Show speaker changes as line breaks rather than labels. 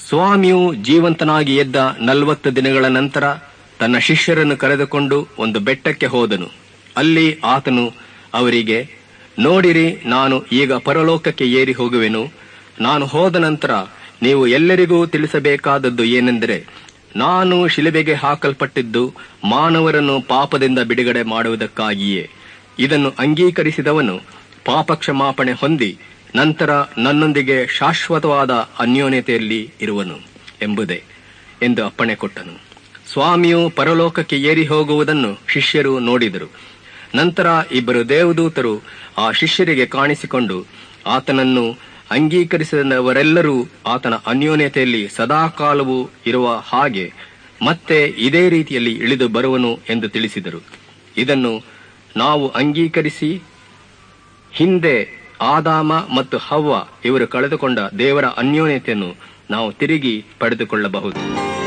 ಸ್ವಾಮಿಯು ಜೀವಂತನಾಗಿ ಎದ್ದ ನಲವತ್ತು ದಿನಗಳ ನಂತರ ತನ್ನ ಶಿಷ್ಯರನ್ನು ಕರೆದುಕೊಂಡು ಒಂದು ಬೆಟ್ಟಕ್ಕೆ ಹೋದನು ಅಲ್ಲಿ ಆತನು ಅವರಿಗೆ ನೋಡಿರಿ ನಾನು ಈಗ ಪರಲೋಕಕ್ಕೆ ಏರಿ ಹೋಗುವೆನು ನಾನು ಹೋದ ನಂತರ ನೀವು ಎಲ್ಲರಿಗೂ ತಿಳಿಸಬೇಕಾದದ್ದು ಏನೆಂದರೆ ನಾನು ಶಿಲುಬೆಗೆ ಹಾಕಲ್ಪಟ್ಟಿದ್ದು ಮಾನವರನ್ನು ಪಾಪದಿಂದ ಬಿಡುಗಡೆ ಮಾಡುವುದಕ್ಕಾಗಿಯೇ ಇದನ್ನು ಅಂಗೀಕರಿಸಿದವನು ಪಾಪ ಕ್ಷಮಾಪಣೆ ಹೊಂದಿ ನಂತರ ನನ್ನೊಂದಿಗೆ ಶಾಶ್ವತವಾದ ಅನ್ಯೋನ್ಯತೆಯಲ್ಲಿ ಇರುವನು ಎಂಬುದೇ ಎಂದು ಅಪ್ಪಣೆ ಕೊಟ್ಟನು ಸ್ವಾಮಿಯು ಪರಲೋಕಕ್ಕೆ ಏರಿ ಹೋಗುವುದನ್ನು ಶಿಷ್ಯರು ನೋಡಿದರು ನಂತರ ಇಬ್ಬರು ದೇವದೂತರು ಆ ಶಿಷ್ಯರಿಗೆ ಕಾಣಿಸಿಕೊಂಡು ಆತನನ್ನು ಅಂಗೀಕರಿಸಿದವರೆಲ್ಲರೂ ಆತನ ಅನ್ಯೋನ್ಯತೆಯಲ್ಲಿ ಸದಾಕಾಲವೂ ಇರುವ ಹಾಗೆ ಮತ್ತೆ ಇದೇ ರೀತಿಯಲ್ಲಿ ಇಳಿದು ಬರುವನು ಎಂದು ತಿಳಿಸಿದರು ಇದನ್ನು ನಾವು ಅಂಗೀಕರಿಸಿ ಹಿಂದೆ ಆದಾಮ ಮತ್ತು ಹವ್ವ ಇವರು ಕಳೆದುಕೊಂಡ ದೇವರ ಅನ್ಯೋನ್ಯತೆಯನ್ನು ನಾವು ತಿರುಗಿ ಪಡೆದುಕೊಳ್ಳಬಹುದು